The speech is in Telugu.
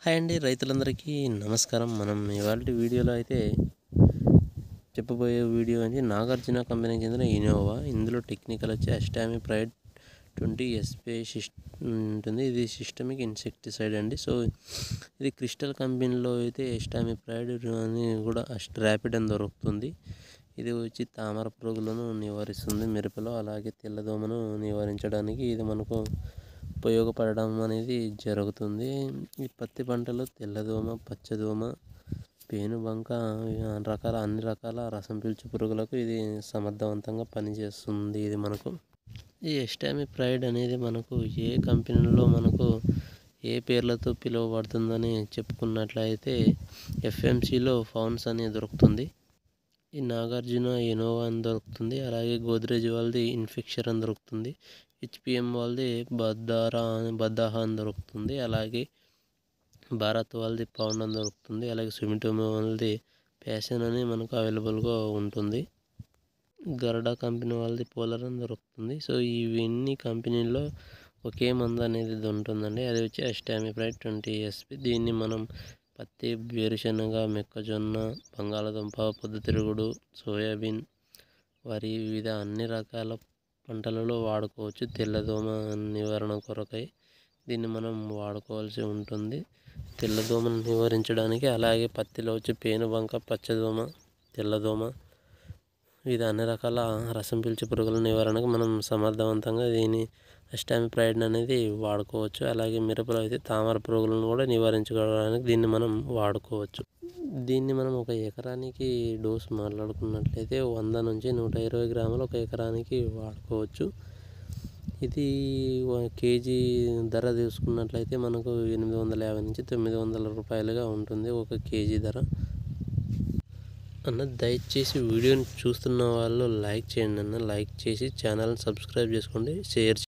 హాయ్ అండి రైతులందరికీ నమస్కారం మనం ఇవాళ వీడియోలో అయితే చెప్పబోయే వీడియో అంటే నాగార్జున కంపెనీకి చెందిన ఇనోవా ఇందులో టెక్నికల్ వచ్చి అస్టామి ప్రైడ్ ట్వంటీ ఎస్పీ సిస్ట్ ఉంటుంది ఇది సిస్టమిక్ ఇన్సెక్టిసైడ్ అండి సో ఇది క్రిస్టల్ కంపెనీలో అయితే ఎస్టామి ప్రైడ్ అని కూడా అస్ట్ ర్యాపిడ్ అని దొరుకుతుంది ఇది వచ్చి తామర పురుగులను నివారిస్తుంది మిరపలో అలాగే తెల్లదోమను నివారించడానికి ఇది మనకు ఉపయోగపడడం అనేది జరుగుతుంది ఈ పత్తి పంటలో తెల్లదోమ పచ్చదోమ పేనుబంక రకాల అన్ని రకాల రసం పీల్చు పురుగులకు ఇది సమర్థవంతంగా పనిచేస్తుంది ఇది మనకు ఈ ఎస్టామి ప్రైడ్ అనేది మనకు ఏ కంపెనీలో మనకు ఏ పేర్లతో పిలువబడుతుందని చెప్పుకున్నట్లయితే ఎఫ్ఎంసిలో ఫౌన్స్ అని దొరుకుతుంది ఈ నాగార్జున ఇనోవా అని దొరుకుతుంది అలాగే గోద్రేజ్ వాళ్ళది ఇన్ఫిక్షర్ అని దొరుకుతుంది హెచ్పిఎం వాళ్ళది బద్దారా బద్దాహా అని దొరుకుతుంది అలాగే భారత్ వాళ్ళది పౌండ్ అని దొరుకుతుంది అలాగే సుమిటోమో వాళ్ళది ప్యాషన్ అని మనకు అవైలబుల్గా ఉంటుంది గరడా కంపెనీ వాళ్ళది పోలర్ అని దొరుకుతుంది సో ఇవన్నీ కంపెనీల్లో ఒకే మందు అనేది ఉంటుందండి అది వచ్చి అస్టామిప్రైడ్ ట్వంటీ ఎస్పి దీన్ని మనం పత్తి వేరుశనగ మొక్కజొన్న బంగాళదుంప పొద్దుతిరుగుడు సోయాబీన్ వరి వివిధ అన్ని రకాల పంటలలో వాడుకోవచ్చు తెల్లదోమ నివారణ కొరకై దీన్ని మనం వాడుకోవాల్సి ఉంటుంది తెల్లదోమను నివారించడానికి అలాగే పత్తిలో వచ్చి పేనుబంక పచ్చదోమ తెల్లదోమ ఇది అన్ని రకాల రసం పీల్చే పురుగుల నివారణకు మనం సమర్థవంతంగా దీని అస్టామి ప్రైడ్ అనేది వాడుకోవచ్చు అలాగే మిరపలో అయితే తామర పురుగులను కూడా నివారించుకోవడానికి దీన్ని మనం వాడుకోవచ్చు దీన్ని మనం ఒక ఎకరానికి డోస్ మాట్లాడుకున్నట్లయితే వంద నుంచి నూట ఇరవై గ్రాములు ఒక ఎకరానికి వాడుకోవచ్చు ఇది కేజీ ధర తీసుకున్నట్లయితే మనకు ఎనిమిది వందల యాభై నుంచి తొమ్మిది వందల రూపాయలుగా ఉంటుంది ఒక కేజీ ధర అన్న దయచేసి వీడియోని చూస్తున్న వాళ్ళు లైక్ చేయండి అన్న లైక్ చేసి ఛానల్ని సబ్స్క్రైబ్ చేసుకోండి షేర్